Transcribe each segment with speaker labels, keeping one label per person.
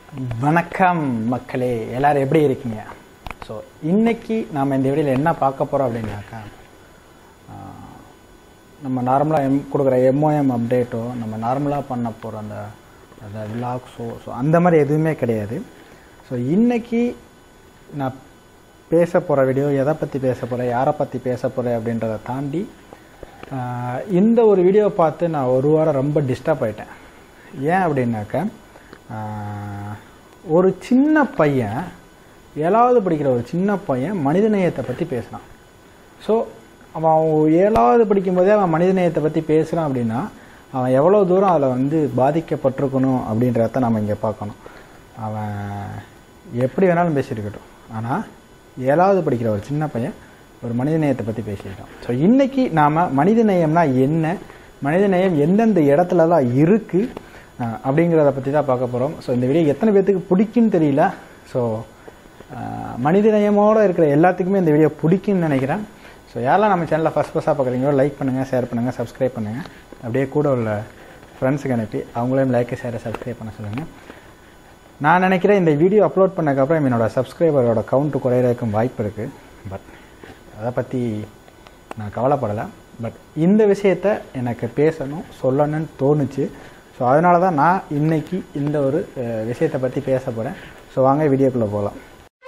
Speaker 1: வணக்கம் மக்களே எல்லாரும் எப்படி இருக்கீங்க ஸோ இன்னைக்கு நாம் இந்த வீடியோவில் என்ன பார்க்க போகிறோம் அப்படின்னாக்கா ஆஹ், நம்ம நார்மலாக எம் கொடுக்குற எம்ஓஎம் அப்டேட்டோ நம்ம நார்மலாக பண்ண போகிற அந்த அந்த விலாக்ஸோ ஸோ அந்த மாதிரி எதுவுமே கிடையாது ஸோ இன்னைக்கு நான் பேச போகிற வீடியோ எதை பற்றி பேச போகிறேன் யாரை பற்றி பேச போகிறேன் அப்படின்றத தாண்டி ஆஹ், இந்த ஒரு வீடியோ பார்த்து நான் ஒரு வாரம் ரொம்ப டிஸ்டர்ப் ஆயிட்டேன் ஏன் அப்படின்னாக்கா ஆஹ், ஒரு சின்ன பையன் ஏழாவது படிக்கிற ஒரு சின்ன பையன் மனிதநேயத்தை பற்றி பேசுகிறான் ஸோ அவன் ஏழாவது படிக்கும்போதே அவன் மனிதநேயத்தை பற்றி பேசுகிறான் அப்படின்னா அவன் எவ்வளோ தூரம் அதில் வந்து பாதிக்கப்பட்டிருக்கணும் அப்படின்றத நம்ம இங்கே பார்க்கணும் அவன் எப்படி வேணாலும் பேசியிருக்கட்டும் ஆனால் ஏழாவது படிக்கிற ஒரு சின்ன பையன் ஒரு மனிதநேயத்தை பற்றி பேசியிருக்கான் ஸோ இன்னைக்கு நாம் மனிதநேயம்னா என்ன மனிதநேயம் எந்தெந்த இடத்துலலாம் இருக்குது அப்படிங்கிறத பற்றி தான் பார்க்க போகிறோம் ஸோ இந்த வீடியோ எத்தனை பேர்த்துக்கு பிடிக்குன்னு தெரியல ஸோ மனிதநேயமோடு இருக்கிற எல்லாத்துக்குமே இந்த வீடியோ பிடிக்கும்னு நினைக்கிறேன் ஸோ யாரெல்லாம் நம்ம சேனலில் ஃபஸ்ட் ஃபஸ்ட்டாக பார்க்குறீங்களோ லைக் பண்ணுங்கள் ஷேர் பண்ணுங்கள் சப்ஸ்கிரைப் பண்ணுங்கள் அப்படியே கூட உள்ள ஃப்ரெண்ட்ஸுக்கு அனுப்பி அவங்களையும் லைக் ஷேர் சப்ஸ்கிரைப் பண்ண சொல்லுங்கள் நான் நினைக்கிறேன் இந்த வீடியோ அப்லோட் பண்ணக்கப்புறம் என்னோட சப்ஸ்கிரைபரோட கவுண்ட் குறையிறதுக்கும் வாய்ப்பு இருக்குது பட் அதை பற்றி நான் கவலைப்படலை பட் இந்த விஷயத்த எனக்கு பேசணும் சொல்லணும்னு தோணுச்சு ஸோ அதனால தான் நான் இன்னைக்கு இந்த ஒரு அஹ், விஷயத்தை பற்றி பேச போகிறேன் ஸோ வாங்க வீடியோக்குள்ளே போகலாம்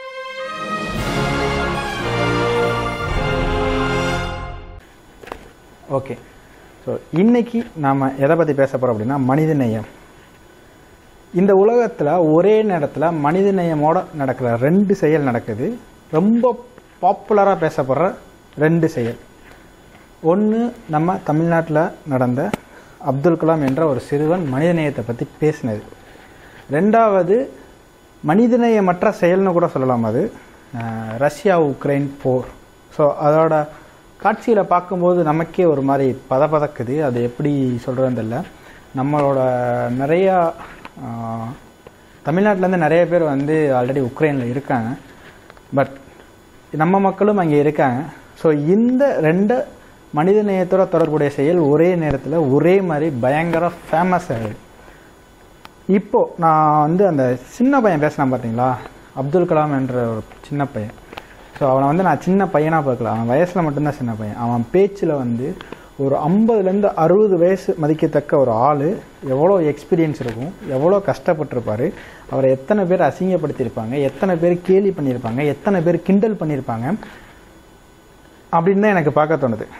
Speaker 1: ஓகே ஸோ இன்னைக்கு நாம் எதை பற்றி பேச போகிறோம் அப்படின்னா மனிதநேயம் இந்த உலகத்தில் ஒரே நேரத்தில் மனிதநேயமோட நடக்கிற ரெண்டு செயல் நடக்குது ரொம்ப பாப்புலராக பேசப்படுற ரெண்டு செயல் ஒன்று நம்ம தமிழ்நாட்டில் நடந்த அப்துல் கலாம் என்ற ஒரு சிறுவன் மனிதநேயத்தை பற்றி பேசினது ரெண்டாவது மனிதநேயமற்ற செயல்னு கூட சொல்லலாம் அது அஹ், ரஷ்யா உக்ரைன் போர் ஸோ அதோட காட்சியில் பார்க்கும்போது நமக்கே ஒரு மாதிரி பதபதக்குது அது எப்படி சொல்கிறதுன்னு தெரியல நம்மளோட நிறையா அஹ், தமிழ்நாட்டிலேருந்து நிறைய பேர் வந்து ஆல்ரெடி உக்ரைனில் இருக்காங்க பட் நம்ம மக்களும் அங்கே இருக்காங்க ஸோ இந்த ரெண்டு மனிதநேயத்தோட தொடர்புடைய செயல் ஒரே நேரத்தில் ஒரே மாதிரி பயங்கர ஃபேமஸ் ஆகுது இப்போ நான் வந்து அந்த சின்ன பையன் பேசினான் பார்த்தீங்களா அப்துல் கலாம் என்ற ஒரு சின்ன பையன் ஸோ அவனை வந்து நான் சின்ன பையனாக பார்க்கல அவன் வயசில் மட்டும்தான் சின்ன பையன் அவன் பேச்சில் வந்து ஒரு ஐம்பதுலேருந்து அறுபது வயசு மதிக்கத்தக்க ஒரு ஆள் எவ்வளோ எக்ஸ்பீரியன்ஸ் இருக்கும் எவ்வளோ கஷ்டப்பட்டிருப்பாரு அவரை எத்தனை பேர் அசிங்கப்படுத்தியிருப்பாங்க எத்தனை பேர் கேலி பண்ணியிருப்பாங்க எத்தனை பேர் கிண்டல் பண்ணியிருப்பாங்க அப்படின்னு தான் எனக்கு பார்க்க தோணுது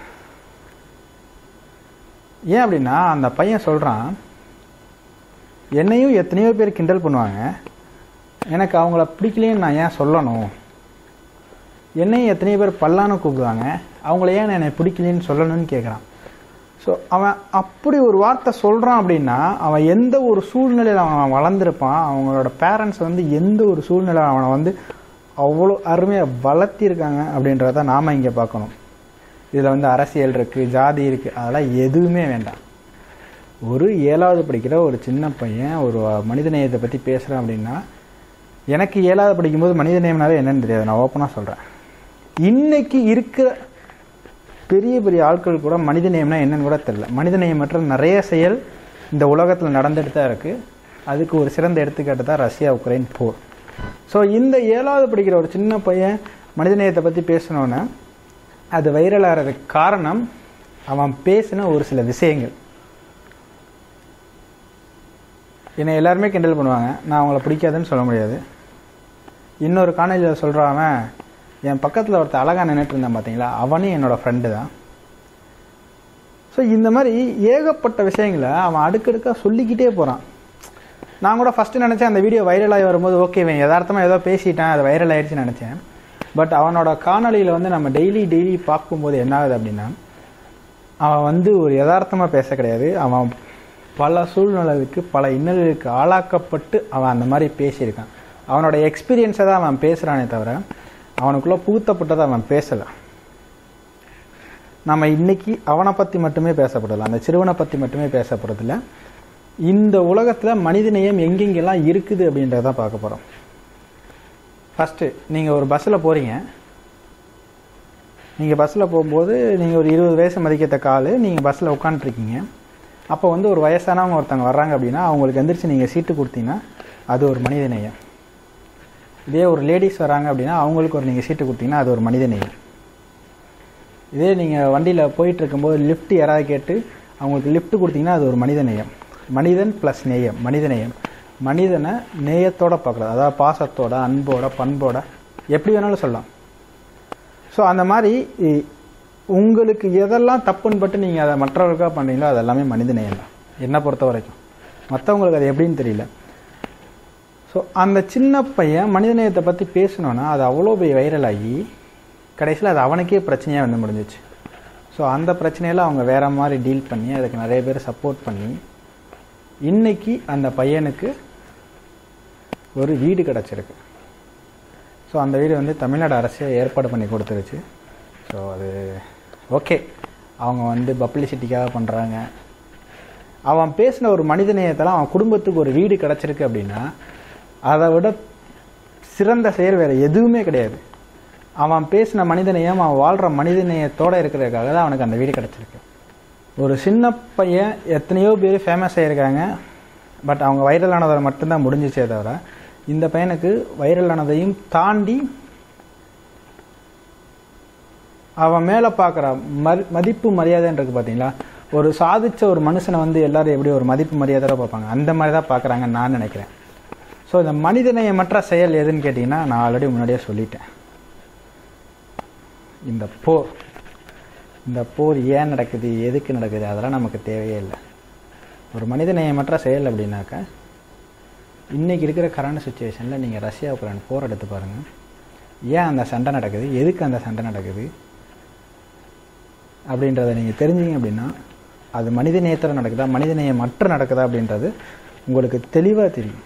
Speaker 1: ஏன் அப்படின்னா அந்த பையன் சொல்கிறான் என்னையும் எத்தனையோ பேர் கிண்டல் பண்ணுவாங்க எனக்கு அவங்கள பிடிக்கலைன்னு நான் ஏன் சொல்லணும் என்னையும் எத்தனையோ பேர் பல்லான்னு கூப்பிடுவாங்க அவங்கள ஏன் என்னை பிடிக்கலைன்னு சொல்லணும்னு கேட்குறான் ஸோ அவன் அப்படி ஒரு வார்த்தை சொல்கிறான் அப்படின்னா அவன் எந்த ஒரு சூழ்நிலையில் அவன் வளர்ந்துருப்பான் அவங்களோட பேரண்ட்ஸ் வந்து எந்த ஒரு சூழ்நிலை அவனை வந்து அவ்வளோ அருமையாக வளர்த்திருக்காங்க அப்படின்றத நாம் இங்கே பார்க்கணும் இதில் வந்து அரசியல் இருக்குது ஜாதி இருக்குது அதெல்லாம் எதுவுமே வேண்டாம் ஒரு ஏழாவது படிக்கிற ஒரு சின்ன பையன் ஒரு மனிதநேயத்தை பற்றி பேசுகிறேன் அப்படின்னா எனக்கு ஏழாவது படிக்கும்போது மனிதநேயம்னாவே என்னன்னு தெரியாது நான் ஓப்பனாக சொல்கிறேன் இன்னைக்கு இருக்கிற பெரிய பெரிய ஆட்கள் கூட மனிதநேயம்னா என்னன்னு கூட தெரியல மனிதநேயமற்ற நிறைய செயல் இந்த உலகத்தில் நடந்துட்டு தான் இருக்குது அதுக்கு ஒரு சிறந்த எடுத்துக்காட்டு தான் ரஷ்யா உக்ரைன் போர் ஸோ இந்த ஏழாவது படிக்கிற ஒரு சின்ன பையன் மனிதநேயத்தை பற்றி பேசினோன்னே அது வைரல் ஆகிறதுக்கு காரணம் அவன் பேசின ஒரு சில விஷயங்கள் என்னை எல்லாருமே கிண்டல் பண்ணுவாங்க நான் அவங்கள பிடிக்காதுன்னு சொல்ல முடியாது இன்னொரு காணொலியில் சொல்கிறவன் என் பக்கத்தில் ஒருத்தர் அழகாக நின்றுட்டு இருந்தான் பார்த்தீங்களா அவனும் என்னோட ஃப்ரெண்டு தான் ஸோ இந்த மாதிரி ஏகப்பட்ட விஷயங்களை அவன் அடுக்கடுக்காக சொல்லிக்கிட்டே போகிறான் நான் கூட ஃபஸ்ட்டு நினச்சேன் அந்த வீடியோ வைரல் ஆகி வரும்போது ஓகே இவன் யதார்த்தமாக ஏதோ பேசிட்டான் அது வைரல் ஆயிடுச்சுன்னு நினச்சேன் பட் அவனோட காணொலியில் வந்து நம்ம டெய்லி டெய்லி பார்க்கும்போது என்ன ஆகுது அப்படின்னா அவன் வந்து ஒரு யதார்த்தமாக பேச கிடையாது அவன் பல சூழ்நிலைகளுக்கு பல இன்னல்களுக்கு ஆளாக்கப்பட்டு அவன் அந்த மாதிரி பேசியிருக்கான் அவனோட எக்ஸ்பீரியன்ஸை தான் அவன் பேசுகிறானே தவிர அவனுக்குள்ளே புகுத்தப்பட்டதை அவன் பேசலை நம்ம இன்னைக்கு அவனை பற்றி மட்டுமே பேசப்படல அந்த சிறுவனை பற்றி மட்டுமே பேசப்படுறதில்ல இந்த உலகத்தில் மனிதநேயம் எங்கெங்கெல்லாம் இருக்குது அப்படின்றத பார்க்க போகிறோம் ஃபஸ்ட்டு நீங்கள் ஒரு பஸ்ஸில் போகிறீங்க நீங்கள் பஸ்ஸில் போகும்போது நீங்கள் ஒரு இருபது வயசு மதிக்கத்தக்க ஆள் நீங்கள் பஸ்ஸில் உட்காந்துருக்கீங்க அப்போ வந்து ஒரு வயசானவங்க ஒருத்தவங்க வர்றாங்க அப்படின்னா அவங்களுக்கு எந்திரிச்சு நீங்கள் சீட்டு கொடுத்தீங்கன்னா அது ஒரு மனித நேயம் இதே ஒரு லேடிஸ் வராங்க அப்படின்னா அவங்களுக்கு ஒரு நீங்கள் சீட்டு கொடுத்தீங்கன்னா அது ஒரு மனித நேயம் இதே நீங்கள் வண்டியில் போயிட்டு இருக்கும்போது லிஃப்ட் யாராவது கேட்டு அவங்களுக்கு லிஃப்ட் கொடுத்தீங்கன்னா அது ஒரு மனித நேயம் மனிதன் ப்ளஸ் நேயம் மனித நேயம் மனிதனை நேயத்தோட பார்க்குறது அதாவது பாசத்தோட அன்போட பண்போட எப்படி வேணாலும் சொல்லலாம் ஸோ அந்த மாதிரி இ- உங்களுக்கு எதெல்லாம் தப்புன்னு பட்டு நீங்கள் அதை மற்றவர்களுக்காக பண்ணுறீங்களோ அது எல்லாமே மனித நேயம் தான் என்னை பொறுத்த வரைக்கும் மற்றவங்களுக்கு அது எப்படின்னு தெரியல ஸோ அந்த சின்ன பையன் மனிதநேயத்தை பற்றி பேசணுன்னா அது அவ்வளோ போய் வைரல் ஆகி கடைசியில் அது அவனுக்கே பிரச்சனையாக வந்து முடிஞ்சிச்சு ஸோ அந்த பிரச்சனையில அவங்க வேற மாதிரி டீல் பண்ணி அதுக்கு நிறைய பேர் சப்போர்ட் பண்ணி இன்னைக்கு அந்த பையனுக்கு ஒரு வீடு கிடச்சிருக்கு ஸோ அந்த வீடு வந்து தமிழ்நாடு அரசே ஏற்பாடு பண்ணி கொடுத்துருச்சு ஸோ அது ஓகே அவங்க வந்து பப்ளிசிட்டிக்காக பண்ணுறாங்க அவன் பேசின ஒரு மனிதநேயத்தில் அவன் குடும்பத்துக்கு ஒரு வீடு கிடச்சிருக்கு அப்படின்னா அதை விட சிறந்த செயல் வேறு எதுவுமே கிடையாது அவன் பேசின மனிதநேயம் அவன் வாழ்கிற மனிதநேயத்தோடு இருக்கிறதுக்காக தான் அவனுக்கு அந்த வீடு கிடச்சிருக்கு ஒரு சின்ன பையன் எத்தனையோ பேர் ஃபேமஸ் ஆகியிருக்காங்க பட் அவங்க வைரல் ஆனதை மட்டும்தான் முடிஞ்சிச்சே தவிர இந்த பையனுக்கு வைரல் ஆனதையும் தாண்டி அவன் மேலே பார்க்குற மதி மதிப்பு மரியாதைன்றது பார்த்தீங்களா ஒரு சாதிச்ச ஒரு மனுஷனை வந்து எல்லாரும் எப்படி ஒரு மதிப்பு மரியாதையோட பார்ப்பாங்க அந்த மாதிரி தான் பார்க்குறாங்கன்னு நான் நினைக்கிறேன் ஸோ இந்த மனிதநேயமற்ற செயல் எதுன்னு கேட்டிங்கன்னா நான் ஆல்ரெடி முன்னாடியே சொல்லிட்டேன் இந்த போர் இந்த போர் ஏன் நடக்குது எதுக்கு நடக்குது அதெல்லாம் நமக்கு தேவையே இல்லை ஒரு மனிதநேயமற்ற செயல் அப்படின்னாக்கா இன்னைக்கு இருக்கிற கரண்ட் சுச்சுவேஷனில் நீங்கள் ரஷ்யா உக்ரைன் போர் எடுத்து பாருங்கள் ஏன் அந்த சண்டை நடக்குது எதுக்கு அந்த சண்டை நடக்குது அப்படின்றத நீங்கள் தெரிஞ்சீங்க அப்படின்னா அது மனித நேயத்தில் நடக்குதா மனித நேயமற்ற நடக்குதா அப்படின்றது உங்களுக்கு தெளிவாக தெரியும்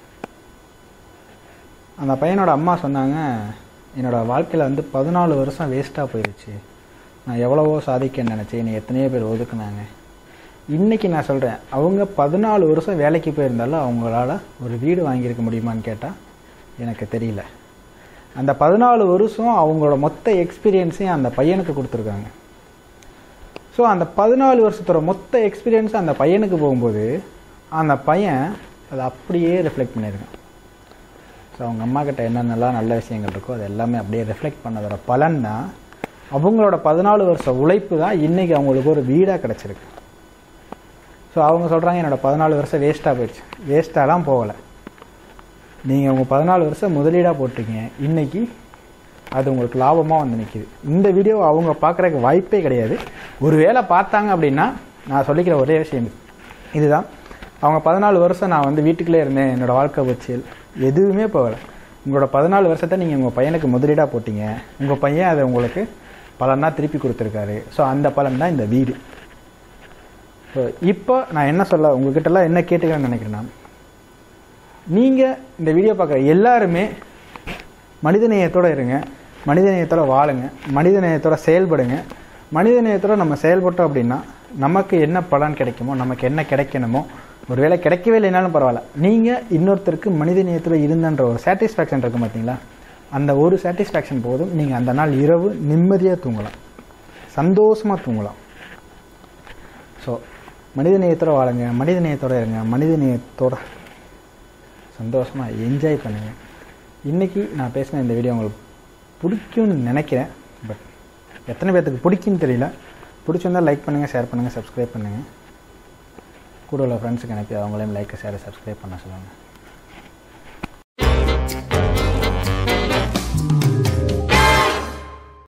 Speaker 1: அந்த பையனோட அம்மா சொன்னாங்க என்னோட வாழ்க்கையில் வந்து பதினாலு வருஷம் வேஸ்ட்டாக போயிடுச்சு நான் எவ்வளவோ சாதிக்க நினச்சேன் என்னை எத்தனையோ பேர் ஒதுக்குனாங்க இன்னைக்கு நான் சொல்கிறேன் அவங்க பதினாலு வருஷம் வேலைக்கு போயிருந்தாலும் அவங்களால ஒரு வீடு வாங்கியிருக்க முடியுமான்னு கேட்டால் எனக்கு தெரியல அந்த பதினாலு வருஷம் அவங்களோட மொத்த எக்ஸ்பீரியன்ஸையும் அந்த பையனுக்கு கொடுத்துருக்காங்க ஸோ அந்த பதினாலு வருஷத்தோட மொத்த எக்ஸ்பீரியன்ஸ் அந்த பையனுக்கு போகும்போது அந்த பையன் அதை அப்படியே ரிஃப்ளெக்ட் பண்ணியிருக்கான் ஸோ அவங்க அம்மா கிட்ட என்னென்னலாம் நல்ல விஷயங்கள் இருக்கோ அது எல்லாமே அப்படியே ரிஃப்ளெக்ட் பண்ணதோட பலன் தான் அவங்களோட பதினாலு வருஷ உழைப்பு தான் இன்னைக்கு அவங்களுக்கு ஒரு வீடாக கிடச்சிருக்கு ஸோ அவங்க சொல்கிறாங்க என்னோட பதினாலு வருஷம் வேஸ்ட்டாக போயிடுச்சு வேஸ்ட்டாலாம் போகலை நீங்கள் உங்கள் பதினாலு வருஷம் முதலீடாக போட்டிருக்கீங்க இன்னைக்கு அது உங்களுக்கு லாபமாக வந்து நிற்கிது இந்த வீடியோ அவங்க பார்க்குறதுக்கு வாய்ப்பே கிடையாது ஒருவேளை பார்த்தாங்க அப்படின்னா நான் சொல்லிக்கிற ஒரே விஷயம் இதுதான் அவங்க பதினாலு வருஷம் நான் வந்து வீட்டுக்குள்ளே இருந்தேன் என்னோட வாழ்க்கை வச்சு எதுவுமே போகலை உங்களோட பதினாலு வருஷத்தை நீங்கள் உங்கள் பையனுக்கு முதலீடாக போட்டீங்க உங்கள் பையன் அதை உங்களுக்கு பலனா திருப்பி கொடுத்துருக்காரு ஸோ அந்த பலன் தான் இந்த வீடு ஸோ இப்போ நான் என்ன சொல்ல உங்ககிட்டலாம் என்ன கேட்டுக்கிறேன்னு நினைக்கிறேன்னா நீங்கள் இந்த வீடியோ பார்க்குற எல்லாருமே மனிதநேயத்தோட இருங்க மனிதநேயத்தோட வாழுங்க மனிதநேயத்தோட செயல்படுங்க மனிதநேயத்தோட நம்ம செயல்பட்டோம் அப்படின்னா நமக்கு என்ன பலன் கிடைக்குமோ நமக்கு என்ன கிடைக்கணுமோ ஒருவேளை கிடைக்கவே இல்லைனாலும் பரவாயில்ல நீங்கள் இன்னொருத்தருக்கு மனிதநேயத்தோட இருந்தன்ற ஒரு சாட்டிஸ்ஃபேக்ஷன் இருக்கும் பார்த்தீங்களா அந்த ஒரு சாட்டிஸ்ஃபேக்ஷன் போதும் நீங்கள் அந்த நாள் இரவு நிம்மதியாக தூங்கலாம் சந்தோஷமாக தூங்கலாம் ஸோ மனிதநேயத்தோட வாழுங்க மனிதநேயத்தோட இருங்க மனிதநேயத்தோட சந்தோஷமாக என்ஜாய் பண்ணுங்க இன்னைக்கு நான் பேசின இந்த வீடியோ உங்களுக்கு பிடிக்கும்னு நினைக்கிறேன் பட் எத்தனை பேர்த்துக்கு பிடிக்குன்னு தெரியல பிடிச்சிருந்தா லைக் பண்ணுங்கள் ஷேர் பண்ணுங்கள் சப்ஸ்கிரைப் பண்ணுங்கள் கூட உள்ள ஃப்ரெண்ட்ஸுக்கு அனுப்பி அவங்களையும் லைக் ஷேர் சப்ஸ்கிரைப் பண்ண சொல்லுங்கள்